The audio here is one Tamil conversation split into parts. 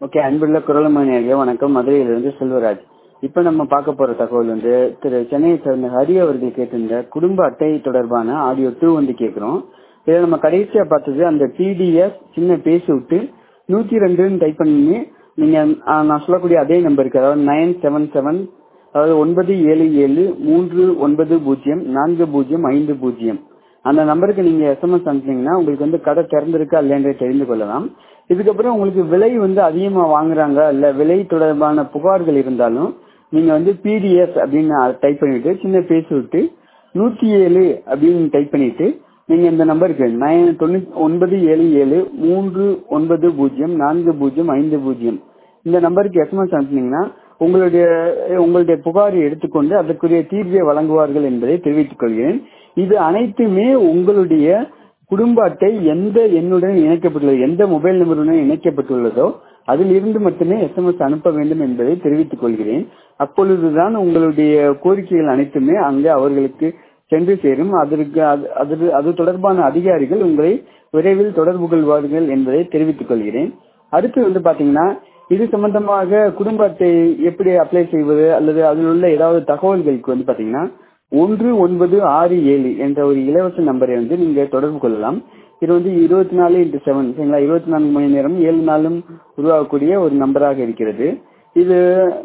ஓகே அன்புள்ள குரலமணியர்களே வணக்கம் மதுரையிலிருந்து செல்வராஜ் இப்ப நம்ம பார்க்க போற தகவல் வந்து திரு சென்னையை சேர்ந்த ஹரி அவர்கள் கேட்டிருந்த குடும்ப அட்டை தொடர்பான ஆடியோ டூ வந்து கேட்கிறோம் இதை நம்ம கடைசியா பார்த்தது அந்த பிடிஎஃப் சின்ன பேசி விட்டு நூத்தி ரெண்டுன்னு டைப் பண்ணி நீங்க ஆ, நான் சொல்லக்கூடிய அதே நம்பருக்கு அதாவது நைன் செவன் செவன் அதாவது ஒன்பது ஏழு ஏழு மூன்று ஒன்பது பூஜ்ஜியம் நான்கு பூஜ்ஜியம் ஐந்து பூஜ்ஜியம் அந்த நம்பருக்கு நீங்க எஸ்எம்எஸ் அனுப்புனீங்கன்னா உங்களுக்கு வந்து கடை திறந்திருக்கா இல்லைன்றதை தெரிந்து கொள்ளலாம் இதுக்கப்புறம் உங்களுக்கு விலை வந்து அதிகமா வாங்குறாங்க இல்ல விலை தொடர்பான புகார்கள் இருந்தாலும் நீங்க வந்து பிடிஎஃப் அப்படின்னு டைப் பண்ணிட்டு சின்ன பேசி விட்டு நூத்தி ஏழு அப்படின்னு டைப் பண்ணிட்டு நீங்க இந்த நம்பருக்கு நைன் தொண்ணூத்தி ஒன்பது ஏழு ஏழு மூன்று ஒன்பது பூஜ்ஜியம் நான்கு பூஜ்ஜியம் ஐந்து பூஜ்ஜியம் இந்த நம்பருக்கு எஸ்எம்எஸ் அனுப்புனீங்கன்னா உங்களுடைய உங்களுடைய புகாரை எடுத்துக்கொண்டு அதற்குரிய தீர்வை வழங்குவார்கள் என்பதை தெரிவித்துக் கொள்கிறேன் இது அனைத்துமே உங்களுடைய குடும்ப அட்டை எந்த எண்ணுடன் இணைக்கப்பட்டுள்ளது எந்த மொபைல் நம்பருடன் இணைக்கப்பட்டுள்ளதோ அதில் இருந்து மட்டுமே எஸ்எம்எஸ் அனுப்ப வேண்டும் என்பதை தெரிவித்துக் கொள்கிறேன் அப்பொழுதுதான் உங்களுடைய கோரிக்கைகள் அனைத்துமே அங்கு அவர்களுக்கு சென்று சேரும் அதற்கு அது- அது அது தொடர்பான அதிகாரிகள் உங்களை விரைவில் தொடர்பு கொள்வார்கள் என்பதை தெரிவித்துக் கொள்கிறேன் அடுத்து வந்து பாத்தீங்கன்னா இது சம்பந்தமாக குடும்ப அட்டை எப்படி அப்ளை செய்வது அல்லது அதில் உள்ள ஏதாவது தகவல்களுக்கு வந்து பாத்தீங்கன்னா ஒன்று ஒன்பது ஆறு ஏழு என்ற ஒரு இலவச நம்பரை வந்து நீங்க தொடர்பு கொள்ளலாம் இது வந்து இருபத்தி நாலு இன்ட்டு செவன் சரிங்களா இருபத்தி நான்கு மணி நேரம் ஏழு நாளும் உருவாகக்கூடிய ஒரு நம்பராக இருக்கிறது இது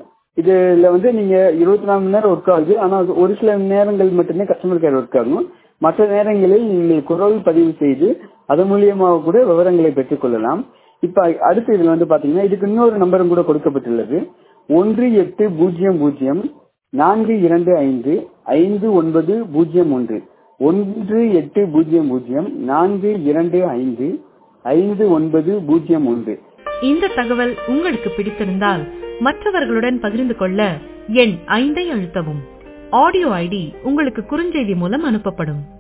இதுல வந்து நீங்க இருபத்தி நாலு மணி நேரம் ஒர்க் ஆகுது ஆனா அது ஒரு சில நேரங்கள் மட்டுமே கஸ்டமர் கேர் ஒர்க் ஆகும் மற்ற நேரங்களில் நீங்கள் குரல் பதிவு செய்து அது மூலியமாக கூட விவரங்களை பெற்றுக் கொள்ளலாம் இப்ப அடுத்து இதுல வந்து பாத்தீங்கன்னா இதுக்கு இன்னொரு நம்பரும் கூட கொடுக்கப்பட்டுள்ளது ஒன்று எட்டு பூஜ்ஜியம் பூஜ்ஜியம் நான்கு இரண்டு ஐந்து ஐந்து ஒன்பது பூஜ்ஜியம் ஒன்று ஒன்று எட்டு பூஜ்ஜியம் பூஜ்ஜியம் நான்கு இரண்டு ஐந்து ஐந்து ஒன்பது பூஜ்ஜியம் ஒன்று இந்த தகவல் உங்களுக்கு பிடித்திருந்தால் மற்றவர்களுடன் பகிர்ந்து கொள்ள எண் ஐந்தை அழுத்தவும் ஆடியோ ஐடி உங்களுக்கு குறுஞ்செய்தி மூலம் அனுப்பப்படும்